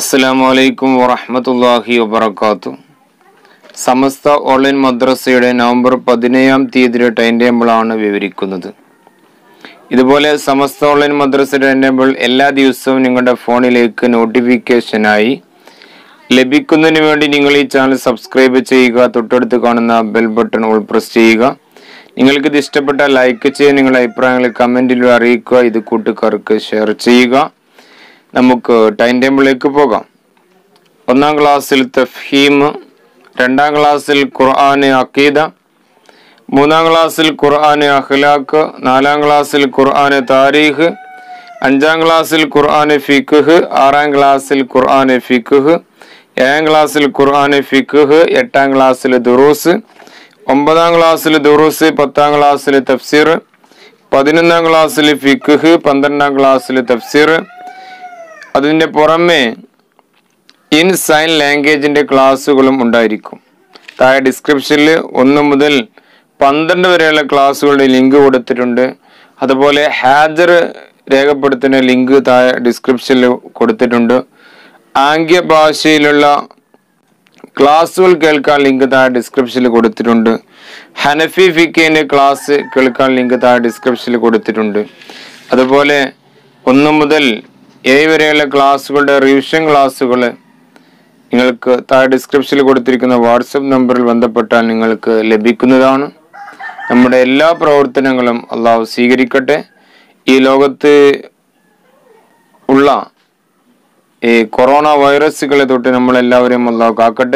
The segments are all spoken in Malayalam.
അസ്സലാമു അലൈക്കും വറഹ്മത്തുള്ളാഹി വബറകാത്തു സമസ്ത ഓൺലൈൻ മദ്രസയുടെ നവംബർ പതിനേഴാം തീയതിയുടെ ടൈം ടേബിളാണ് വിവരിക്കുന്നത് ഇതുപോലെ സമസ്ത ഓൺലൈൻ മദ്രസയുടെ ടൈം ടേബിൾ എല്ലാ ദിവസവും നിങ്ങളുടെ ഫോണിലേക്ക് നോട്ടിഫിക്കേഷനായി ലഭിക്കുന്നതിന് വേണ്ടി നിങ്ങൾ ഈ ചാനൽ സബ്സ്ക്രൈബ് ചെയ്യുക തൊട്ടടുത്ത് കാണുന്ന ബെൽ ബട്ടൺ ഓൾ പ്രസ് ചെയ്യുക നിങ്ങൾക്ക് ഇത് ഇഷ്ടപ്പെട്ട ലൈക്ക് ചെയ്യുക നിങ്ങളുടെ അഭിപ്രായങ്ങൾ കമൻറ്റിലൂടെ അറിയിക്കുക ഇത് കൂട്ടുകാർക്ക് ഷെയർ ചെയ്യുക നമുക്ക് ടൈം ടേബിളിലേക്ക് പോകാം ഒന്നാം ക്ലാസ്സിൽ തഫ്ഹീം രണ്ടാം ക്ലാസ്സിൽ ഖുർആൻ അക്കീദ മൂന്നാം ക്ലാസ്സിൽ ഖുർആൻ അഖ്ലാഖ് നാലാം ക്ലാസ്സിൽ ഖുർആൻ താരീഖ് അഞ്ചാം ക്ലാസ്സിൽ ഖുർആൻ ഫിഖ് ആറാം ക്ലാസ്സിൽ ഖുർആൻ ഫിഖ് ഏഴാം ക്ലാസ്സിൽ ഖുർആൻ ഫിഖ് എട്ടാം ക്ലാസ്സിൽ ദുറൂസ് ഒമ്പതാം ക്ലാസ്സിൽ ദുറൂസ് പത്താം ക്ലാസ്സിൽ തഫ്സീർ പതിനൊന്നാം ക്ലാസ്സിൽ ഫിഖ് പന്ത്രണ്ടാം ക്ലാസ്സിൽ തഫ്സീർ അതിൻ്റെ പുറമെ ഇൻ സൈൻ ലാംഗ്വേജിന്റെ ക്ലാസ്സുകളും ഉണ്ടായിരിക്കും താഴെ ഡിസ്ക്രിപ്ഷനിൽ ഒന്ന് മുതൽ പന്ത്രണ്ട് വരെയുള്ള ക്ലാസ്സുകളുടെ ലിങ്ക് കൊടുത്തിട്ടുണ്ട് അതുപോലെ ഹാജർ രേഖപ്പെടുത്തുന്ന ലിങ്ക് താഴെ ഡിസ്ക്രിപ്ഷനിൽ കൊടുത്തിട്ടുണ്ട് ആംഗ്യ ഭാഷയിലുള്ള ക്ലാസ്സുകൾ കേൾക്കാൻ ലിങ്ക് താഴെ ഡിസ്ക്രിപ്ഷനിൽ കൊടുത്തിട്ടുണ്ട് ഹനഫി ഫിക്കേന്റെ ക്ലാസ് കേൾക്കാൻ ലിങ്ക് താഴെ ഡിസ്ക്രിപ്ഷനിൽ കൊടുത്തിട്ടുണ്ട് അതുപോലെ ഒന്ന് മുതൽ ഏഴ് വരെയുള്ള ക്ലാസ്സുകളുടെ റിവിഷൻ ക്ലാസ്സുകൾ നിങ്ങൾക്ക് താഴെ ഡിസ്ക്രിപ്ഷനിൽ കൊടുത്തിരിക്കുന്ന വാട്സപ്പ് നമ്പറിൽ ബന്ധപ്പെട്ടാൽ നിങ്ങൾക്ക് ലഭിക്കുന്നതാണ് നമ്മുടെ എല്ലാ പ്രവർത്തനങ്ങളും അള്ളാഹു സ്വീകരിക്കട്ടെ ഈ ലോകത്ത് ഉള്ള ഈ കൊറോണ വൈറസുകളെ തൊട്ട് നമ്മളെല്ലാവരെയും അള്ളാഹു കാക്കട്ടെ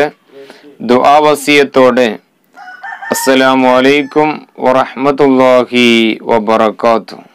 ദുആവസിയത്തോടെ അസ്സലാമു അലൈക്കും വറഹ്മത്തുള്ളാഹി വബറകാതുഹു